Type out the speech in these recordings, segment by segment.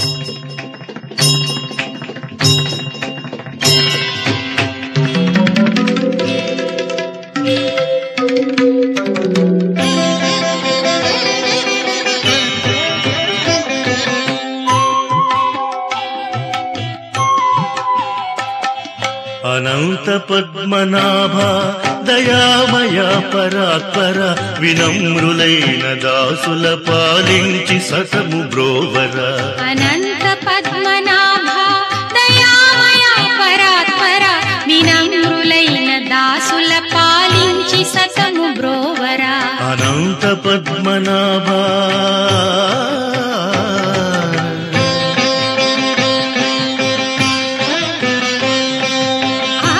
అనంత పద్మనాభ దయామయ పరాత్పర వినమ్రులైన దాసుల పాలించి సతము బ్రోవర అనంత పద్మనాభ దయామయ పరాత్పర వినమ్రులైన దాసుల పాలించి సతము బ్రోవరా అనంత పద్మనాభ ఆ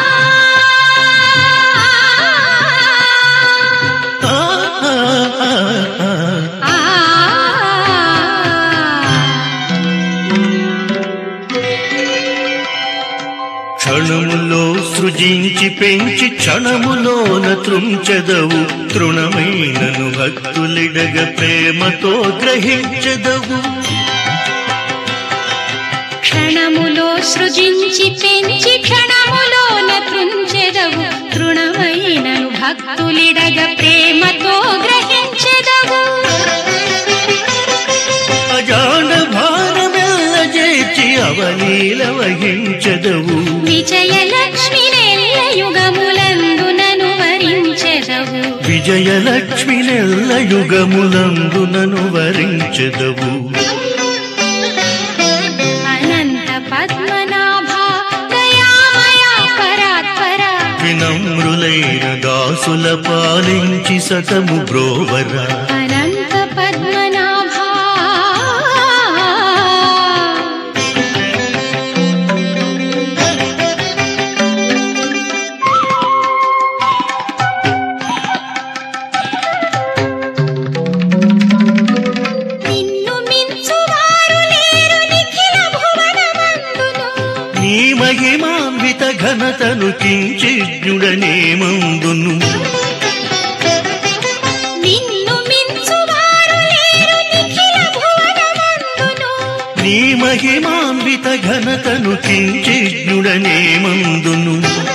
ఆ, ఆ, ఆ, ఆ. ఆ క్షణములో సృజించి పెంచి క్షణములోన త్రుంచెదవు తృణమైనను భక్తులిడగ ప్రేమతో గ్రహించెదవు క్షణములో సృజించి పెంచి క్షణములోన తృంచెదవు తృణమైనను భక్తులిడగ ప్రేమతో గ్రహించెదవు అజాడ భారమెల్ల చేర్చి అవలీల వహించెదవు విజయలక్ష్మి నెల్ల యుగములందునను వరించెదవు విజయలక్ష్మి నెల్ల యుగములందునను వరించెదవు అనంత పద్మనాభ దయామయ పరాత్పర వినమ్రులైన దాసుల పాలించి సతము బ్రోవర అనంత పద్మనాభ నిన్ను మించువారు లేరు నిఖిల భువనమందును నీ మహిమాన్విత ఘనతను కించిజ్ఞుడనే మందును నిన్ను మించువారు లేరు నిఖిల భువనమందును నీ మహిమాన్విత ఘనతను కించిజ్ఞుడనే మందును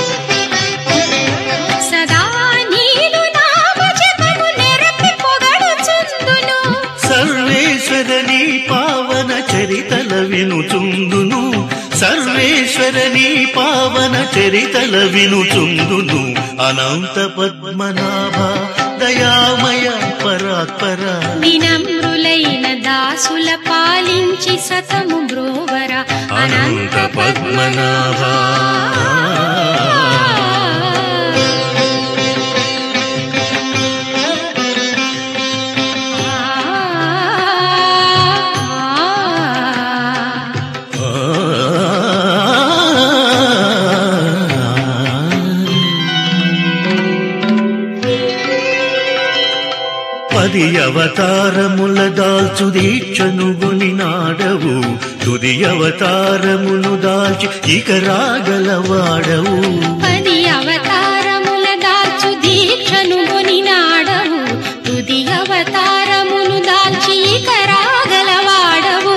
సదా నీలు నామ జపము నెరపి పొగడుచుందును సర్వేశ్వర నీ పావన చరితల వినుచుందును సర్వేశ్వర నీ పావన చరితల వినుచుందును అనంత పద్మనాభ దయామయ పరాత్పర వినమ్రులైన దాసుల పాలించి సతము బ్రోవర అనంత పద్మనాభ పది అవతారముల దాల్చు దీక్షను నాడవు తుది అవతారమును దాల్చి ఇక రాగలవాడవు పది అవతారముల దాల్చు దీక్షను నాడవు తుది అవతారమును దాల్చి ఇక రాగలవాడవు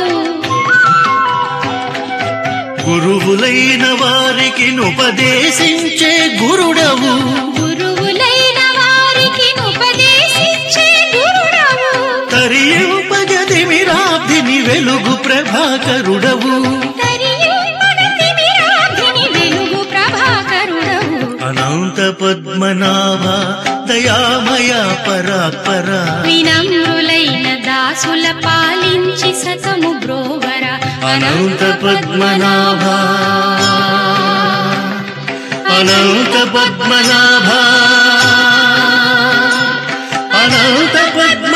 గురువులైన వారికి ఉపదేశించే గురుడవు గురువులైన వారికి ఉపదేశించే గురుడవు తరియుపగదిమిరాబ్ధిని వెలుగు ప్రభాకరుడవు తరియు పడతి విరాధిని వెలుగు ప్రభాకరుడవు అనంత పద్మనాభ దయామయ పరాత్పర వినమ్రులైన దాసుల పాలించి సతము బ్రోవర అనంత పద్మనాభ అనంత పద్మనాభ అనంత పద్మ